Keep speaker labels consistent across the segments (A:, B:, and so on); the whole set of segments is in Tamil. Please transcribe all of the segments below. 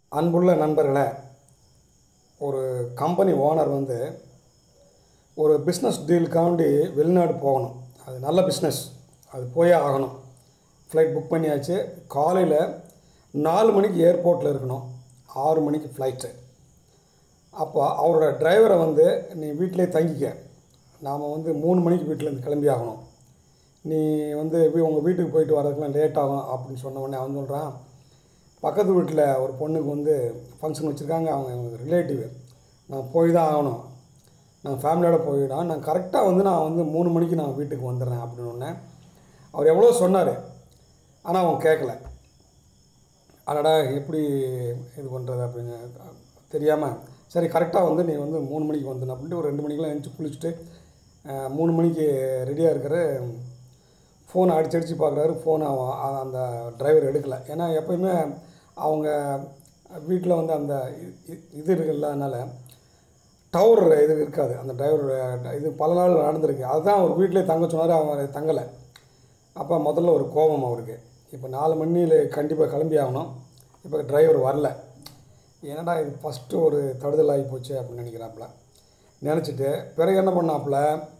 A: அன்புள்ள நண்பர்களே ஒரு கம்பெனி ஓனர் வந்து ஒரு பிஸ்னஸ் டீலுக்காண்டி வெளிநாடு போகணும் அது நல்ல பிஸ்னஸ் அது போயே ஆகணும் ஃப்ளைட் புக் பண்ணியாச்சு காலையில் நாலு மணிக்கு ஏர்போர்ட்டில் இருக்கணும் ஆறு மணிக்கு ஃப்ளைட்டு அப்போ அவரோட டிரைவரை வந்து நீ வீட்டிலே தங்கிக்க நாம் வந்து மூணு மணிக்கு வீட்டிலேருந்து கிளம்பி ஆகணும் நீ வந்து வீ- உங்கள் வீட்டுக்கு போயிட்டு வர்றதுக்குலாம் லேட் ஆகும் அப்படின்னு சொன்ன உடனே அவன் சொல்கிறான் பக்கத்து வீட்டில் ஒரு பொண்ணுக்கு வந்து ஃபங்க்ஷன் வச்சுருக்காங்க அவங்க ரிலேட்டிவ் நான் போய் தான் ஆகணும் நான் ஃபேமிலியோட போயிடும் நான் கரெக்டாக வந்து நான் வந்து மூணு மணிக்கு நான் வீட்டுக்கு வந்துடுறேன் அப்படின்னு உடனே அவர் எவ்வளோ சொன்னார் ஆனால் அவன் கேட்கல அடடா எப்படி இது பண்ணுறது அப்படின்னு தெரியாமல் சரி கரெக்டாக வந்து நீ வந்து மூணு மணிக்கு வந்துடணும் அப்படின்ட்டு ஒரு ரெண்டு மணிக்கெலாம் எழுந்துச்சி குளிச்சுட்டு அஹ், மூணு மணிக்கு ரெடியாக இருக்கிற ஃபோனை அடிச்சு அடிச்சு பார்க்குறாரு ஃபோனை அந்த டிரைவர் எடுக்கலை ஏன்னா எப்பயுமே அவங்க வீட்டில் வந்து அந்த இ- இ- இது இல்லாதனால டவர் இது இருக்காது அந்த டிரைவர் இது பல நாள் நடந்திருக்கு அதுதான் அவர் வீட்டிலே தங்க சொன்னார் அவன் தங்கலை அப்போ முதல்ல ஒரு கோபம் அவருக்கு இப்போ நாலு மணியில் கண்டிப்பாக கிளம்பி ஆகணும் இப்போ டிரைவர் வரல என்னடா இது ஃபஸ்ட்டு ஒரு தடுதல் ஆகி போச்சு அப்படின்னு நினைக்கிறாப்புல நினச்சிட்டு பிறகு என்ன பண்ணாப்புல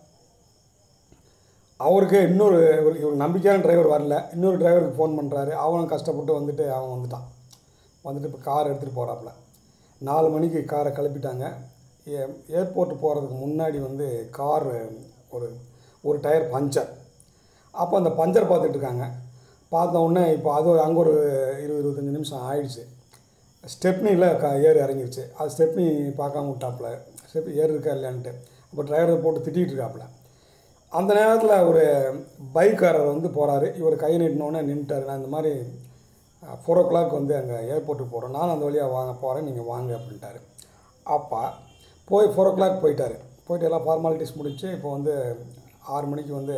A: அவருக்கு இன்னொரு ஒரு இவர் நம்பிக்கையான டிரைவர் வரல இன்னொரு டிரைவருக்கு ஃபோன் பண்ணுறாரு அவனும் கஷ்டப்பட்டு வந்துட்டு அவன் வந்துட்டான் வந்துட்டு இப்போ கார் எடுத்துகிட்டு போகிறாப்புல நாலு மணிக்கு காரை கிளப்பிட்டாங்க ஏ- ஏர்போர்ட் போகிறதுக்கு முன்னாடி வந்து கார் ஒரு ஒரு டயர் பஞ்சர் அப்போ அந்த பஞ்சர் பார்த்துட்டு இருக்காங்க பார்த்த உடனே இப்போ அது ஒரு அங்கே ஒரு இருபது இருபத்தஞ்சி நிமிஷம் ஆயிடுச்சு ஸ்டெப்னியில் க ஏர் இறங்கிருச்சு அது ஸ்டெப்னி பார்க்காம விட்டாப்புல ஸ்டெப் ஏர் இருக்கா இல்லையான்ட்டு அப்போ டிரைவரை போட்டு திட்டிகிட்டு இருக்காப்புல அந்த நேரத்தில் ஒரு பைக்காரர் வந்து போகிறாரு இவர் கை நீட்டினோடனே நின்றுட்டார் நான் இந்த மாதிரி ஃபோர் ஓ கிளாக் வந்து அங்கே ஏர்போர்ட்டுக்கு போகிறோம் நான் அந்த வழியாக வாங்க போகிறேன் நீங்கள் வாங்க அப்படின்ட்டாரு அப்பா போய் ஃபோர் ஓ கிளாக் போயிட்டார் போயிட்டு எல்லாம் ஃபார்மாலிட்டிஸ் முடிச்சு இப்போ வந்து ஆறு மணிக்கு வந்து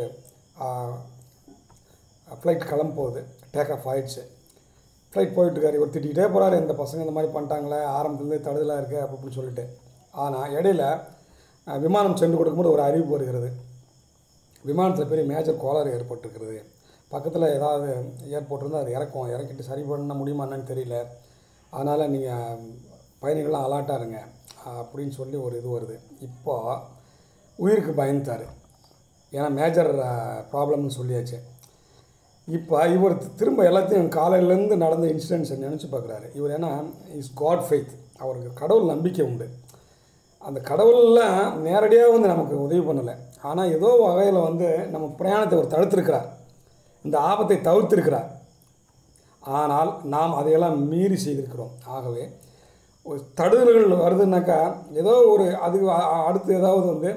A: ஃப்ளைட் கிளம்ப போகுது டேக் ஆஃப் ஆயிடுச்சு ஃப்ளைட் போயிட்டுருக்காரு இவர் திட்டிகிட்டே போகிறாரு இந்த பசங்க இந்த மாதிரி பண்ணிட்டாங்களே ஆரம்பத்துலேருந்து தடுதலாக இருக்குது அப்படி இப்படின்னு சொல்லிட்டு ஆனால் இடையில அஹ், விமானம் சென்று கொடுக்கும்போது ஒரு அறிவிப்பு வருகிறது விமானத்தில் பெரிய மேஜர் கோளாறு ஏற்பட்டிருக்கிறது பக்கத்தில் ஏதாவது ஏர்போர்ட் இருந்தால் அது இறக்கும் இறக்கிட்டு சரி பண்ண முடியுமா என்னன்னு தெரியல அதனால் நீங்கள் பயணிகள்லாம் அலாட்டாக இருங்க அப்படின்னு சொல்லி ஒரு இது வருது இப்போ உயிருக்கு பயந்துட்டார் ஏன்னா மேஜர் ப்ராப்ளம்னு சொல்லியாச்சு இப்போ இவர் தி- திரும்ப எல்லாத்தையும் காலையிலேருந்து நடந்த இன்சிடென்ட்ஸை நினச்சி பார்க்குறாரு இவர் ஏன்னா இஸ் காட் ஃபெய்த் அவருக்கு கடவுள் நம்பிக்கை உண்டு அந்த கடவுள்லாம் நேரடியாக வந்து நமக்கு உதவி பண்ணலை ஆனால் ஏதோ வகையில் வந்து நம்ம பிரயாணத்தை அவர் தடுத்திருக்கிறார் இந்த ஆபத்தை தவிர்த்திருக்கிறார் ஆனால் நாம் அதையெல்லாம் மீறி செய்திருக்கிறோம் ஆகவே ஒரு தடுதல்கள் வருதுன்னாக்கா ஏதோ ஒரு அது அ- அ- அடுத்து ஏதாவது வந்து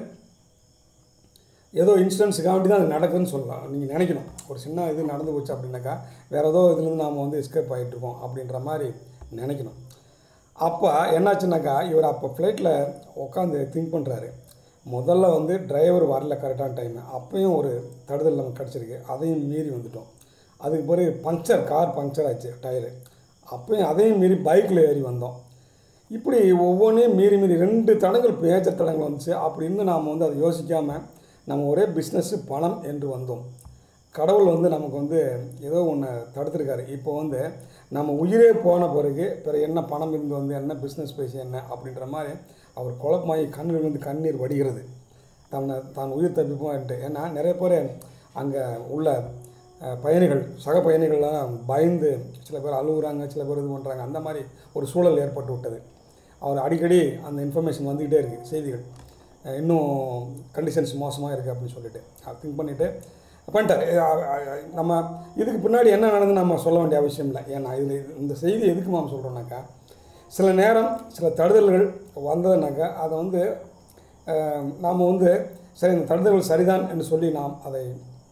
A: ஏதோ இன்சிடென்ட்ஸுக்காண்டி தான் அது நடக்குதுன்னு சொல்லலாம் நீங்கள் நினைக்கணும் ஒரு சின்ன இது நடந்து போச்சு அப்படின்னாக்கா வேறு ஏதோ இதுலேருந்து நாம் வந்து எஸ்கேப் ஆகிட்டுருக்கோம் அப்படின்ற மாதிரி நினைக்கணும் அப்போ என்னாச்சுனாக்கா இவர் அப்போ ஃப்ளைட்டில் உட்காந்து திங்க் பண்ணுறாரு முதல்ல வந்து டிரைவர் வரல கரெக்டான டைமு அப்பயும் ஒரு தடுதல் நமக்கு கிடச்சிருக்கு அதையும் மீறி வந்துட்டோம் அதுக்கு பிறகு பங்க்சர் கார் பங்க்சர் ஆச்சு டயரு அப்பயும் அதையும் மீறி பைக்கில் ஏறி வந்தோம் இப்படி ஒவ்வொன்றையும் மீறி மீறி ரெண்டு தடங்கள் மேஜர் தடங்கள் வந்துச்சு அப்படி இருந்து நாம் வந்து அதை யோசிக்காமல் நம்ம ஒரே பிஸ்னஸ்ஸு பணம் என்று வந்தோம் கடவுள் வந்து நமக்கு வந்து ஏதோ ஒன்று தடுத்திருக்காரு இப்போ வந்து நம்ம உயிரே போன பிறகு பிறகு என்ன பணம் இருந்து வந்து என்ன பிஸ்னஸ் பேசி என்ன அப்படின்ற மாதிரி அவர் குழப்பமாகி கண்ணில் வந்து கண்ணீர் வடிகிறது தன்னை தான் உயிர் தப்பிப்போம்ட்டு ஏன்னா நிறைய பேர் அங்கே உள்ள அஹ், பயணிகள் சக பயணிகள்லாம் பயந்து சில பேர் அழுகுறாங்க சில பேர் இது பண்ணுறாங்க அந்த மாதிரி ஒரு சூழல் ஏற்பட்டு விட்டது அவர் அடிக்கடி அந்த இன்ஃபர்மேஷன் வந்துக்கிட்டே இருக்குது செய்திகள் அஹ், இன்னும் கண்டிஷன்ஸ் மோசமாக இருக்குது அப்படின்னு சொல்லிட்டு திங்க் பண்ணிவிட்டு பண்ணிட்டார் அஹ், அஹ், நம்ம இதுக்கு பின்னாடி என்ன நடந்து நம்ம சொல்ல வேண்டிய அவசியம் இல்லை ஏன்னா இதில் இந்த செய்தி எதுக்கு நாம் சொல்கிறோம்னாக்கா சில நேரம் சில தடுதல்கள் வந்ததுனாக்கா அதை வந்து நாம் வந்து சரி இந்த தடுதல்கள் சரிதான் என்று சொல்லி நாம் அதை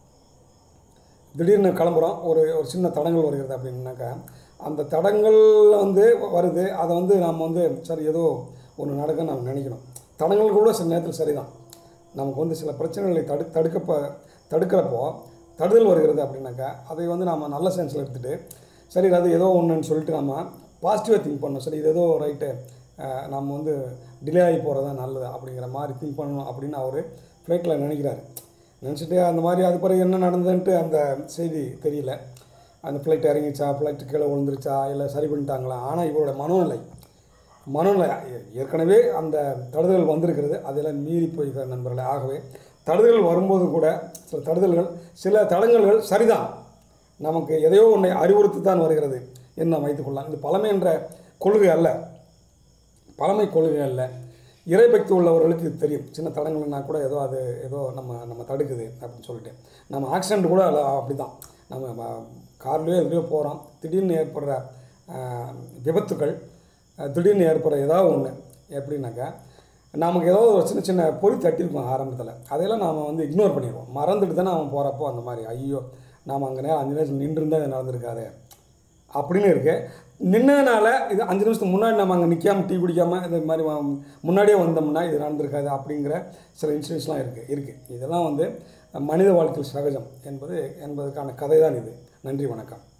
A: திடீர்னு கிளம்புறோம் ஒரு ஒரு சின்ன தடங்கள் வருகிறது அப்படின்னாக்கா அந்த தடங்கள்ல வந்து வருது அதை வந்து நாம் வந்து சரி ஏதோ ஒன்று நடக்குன்னு நம்ம நினைக்கணும் தடங்கள் கூட சில நேரத்தில் சரிதான் நமக்கு வந்து சில பிரச்சனைகளை தடு தடுக்கப்ப தடுக்கிறப்போ தடுதல் வருகிறது அப்படின்னாக்கா அதை வந்து நாம் நல்ல சென்ஸில் எடுத்துகிட்டு சரி அது ஏதோ ஒன்றுன்னு சொல்லிட்டு நம்ம பாசிட்டிவாக திங்க் பண்ணணும் சரி இது ஏதோ ரைட்டு நம்ம வந்து டிலே ஆகி போகிறது தான் நல்லது அப்படிங்கிற மாதிரி திங்க் பண்ணணும் அப்படின்னு அவர் ஃப்ளைட்டில் நினைக்கிறாரு நினச்சிட்டு அந்த மாதிரி அது பிறகு என்ன நடந்ததுன்ட்டு அந்த செய்தி தெரியல அந்த ஃப்ளைட் இறங்கிச்சா ஃப்ளைட்டு கீழே விழுந்துருச்சா இல்லை சரி பண்ணிட்டாங்களா ஆனால் இவரோட மனோநிலை மனோநிலை ஏற்கனவே அந்த தடுதல்கள் வந்திருக்கிறது அதெல்லாம் மீறி போய்கிற நண்பர்களே ஆகவே தடுதல்கள் வரும்போது கூட சில தடுதல்கள் சில தடங்கல்கள் சரிதான் நமக்கு எதையோ ஒன்றை அறிவுறுத்தி தான் வருகிறது என்று நாம் வைத்துக்கொள்ளலாம் இது பழமை என்ற கொள்கை அல்ல பழமை கொள்கை அல்ல இறைபக்தி உள்ளவர்களுக்கு இது தெரியும் சின்ன தடங்கள்னா கூட ஏதோ அது ஏதோ நம்ம நம்ம தடுக்குது அப்படின்னு சொல்லிட்டு நம்ம ஆக்சிடெண்ட் கூட அல்ல அப்படி தான் நம்ம வ- கார்லேயோ எதுலேயோ போகிறோம் திடீர்னு ஏற்படுற ஆஹ், விபத்துக்கள் அஹ், திடீர்னு ஏற்படுற ஏதாவது ஒன்று எப்படின்னாக்கா நமக்கு ஏதோ ஒரு சின்ன சின்ன பொறி தட்டியிருக்கும் ஆரம்பத்தில் அதையெல்லாம் நாம் வந்து இக்னோர் பண்ணிடுவோம் மறந்துட்டு தானே அவன் போகிறப்போ அந்த மாதிரி ஐயோ நாம் அங்கே நேரம் அஞ்சு நிமிஷம் நின்றுருந்தா இது நடந்திருக்காதே அப்படின்னு இருக்கு நின்னதுனால இது அஞ்சு நிமிஷத்துக்கு முன்னாடி நம்ம அங்கே நிற்காம டீ குடிக்காமல் இந்த மாதிரி வ- முன்னாடியே வந்தோம்னா இது நடந்திருக்காது அப்படிங்கிற சில இன்சிடென்ட்ஸ்லாம் இருக்குது இருக்குது இதெல்லாம் வந்து மனித வாழ்க்கையில் சகஜம் என்பது என்பதற்கான கதை தான் இது நன்றி வணக்கம்